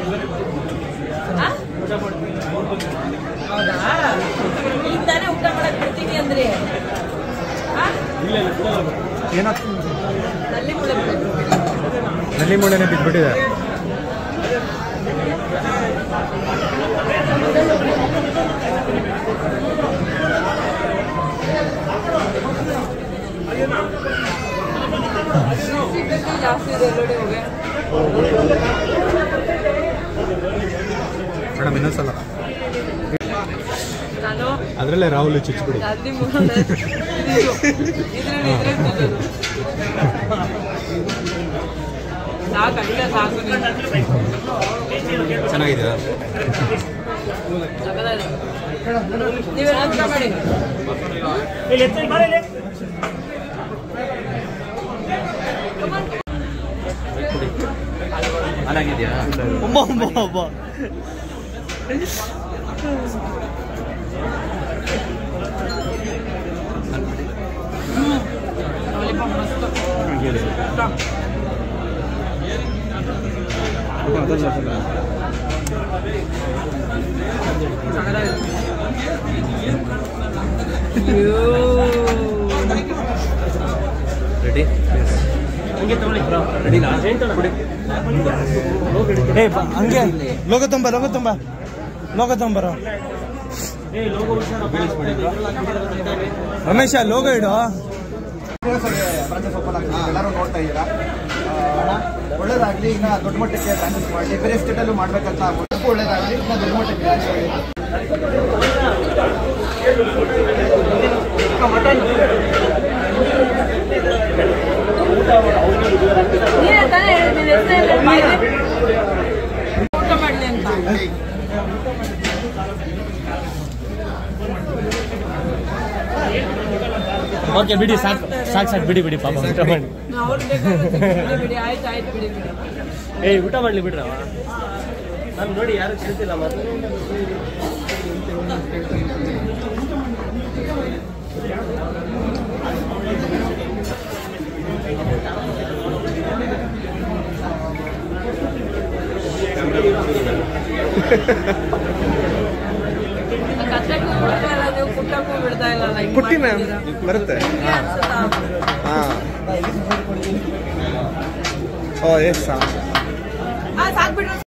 ಆ? ಹೌದಾ ಈಗ ತಾನೇ ಊಟ ಮಾಡಕ್ ಬಿಡ್ತೀನಿ ಅಂದ್ರೆ ಆ? ಏನಾಗ್ತದೆ ನಲ್ಲಿ ಮುಳ್ಳು ಬಿಡು. ನಲ್ಲಿ ಮುಳ್ಳೆನೆ ಬಿದ್ದುಬಿಟ್ಟಿದೆ ಸಿಗಕ್ಕೆ ಜಾಸ್ತಿ ಇದೆ ಎಲ್ಲೆಡೆ ಹೋಗಿ ಮೇಡಮ್ ಇನ್ನೊಂದ್ಸಲ ನಾನು ಅದರಲ್ಲೇ ರಾಹುಲ್ ಚುಚ್ಚಿಬಿಡಿ ನಲ್ಲಿ ಮುಳ್ಳು ಇದ್ರಲ್ಲಿ ಇದ್ರೆ ತಿನ್ನೋದು ಸಾಕು ಅಷ್ಟೇ ಸಾಕು ನೀನು ಚೆನ್ನಾಗಿದೆಯಾ ಸಕತ್ತಾಗಿದೆ. ನೀವೆಲ್ಲ ಊಟ ಮಾಡಿ ಹಾಲಾಗಿದೆಯಾ ಲಾಲಿಪಾಪ್ ಮಸ್ತ್ ಅಯ್ಯೋ ರೆಡಿ ರೆಡಿನಾ ಕುಡಿ ಏ ಹಂಗೆ ಲೋಗ ತುಂಬ ಲೋಗ ತುಂಬ ಲೋಗ ತುಂಬರ ರಮೇಶ ಲೋಗ ಇಡು ಬ್ರಾಂಚಸ್ ಓಪನ್ ಆಗ್ತದೆ ಎಲ್ಲರೂ ನೋಡ್ತಾ ಇದ್ದೀರಾ ಆ, ಒಳ್ಳೇದಾಗ್ಲಿ ಇನ್ನ ದೊಡ್ಡ ಮಟ್ಟಕ್ಕೆ ಬ್ರಾಂಚಸ್ ಮಾಡಲಿ ಬೇರೆ ಸ್ಟೇಟಲ್ಲೂ ಮಾಡ್ಬೇಕಂತ ಒಟ್ಟು ಒಳ್ಳೇದಾಗ್ಲಿ ಇನ್ನ ದೊಡ್ಡ ಮಟ್ಟಕ್ಕೆ branch ಮಾಡಿ. ನೀನೇ ತಾನೇ ಹೇಳಿದ್ದು ನಿನ್ನ ಹೆಸರು ಎಲ್ಲ ಬಾಯಿಗೆ? ಊಟ ಮಾಡಲಿ ಅಂತ ಓಕೆ ಬಿಡಿ ಸಾಕು ಸಾಕು ಸಾಕು ಬಿಡಿ ಬಿಡಿ ಪಾಪ ಊಟ ಮಾಡಿ ಅವ್ರು ಬೇಕಾದ್ರೆ ಬಿಡಿ ಬಿಡಿ ಆಯ್ತು ಆಯ್ತು ಬಿಡಿ ಬಿಡಿ ಏಯ್ ಊಟ ಮಾಡ್ಲಿ ಬಿಡ್ರವ ನಾನು ನೋಡಿ ಯಾರು ಕೇಳ್ತಿಲ್ಲ ಮತ್ತೆ ಕತ್ತಕ್ಕೂ ಬಿಡ್ತಾ ಇಲ್ಲ ನೀವು ಕುಟ್ಟಕ್ಕೂ ಬಿಡ್ತಾ ಇಲ್ಲ like ಪುಟ್ಟಿ ಮ್ಯಾಮ್ ಮಾಡ್ತಿದ್ದೀರಾ. ಬರುತ್ತೆ ನಿಮ್ಗೆ ಅನ್ಸುತ್ತಾ? ಹಾಂ ಓ ಎಸ್ ಆ, ಸಾಕ್ಬಿಟ್ರೆ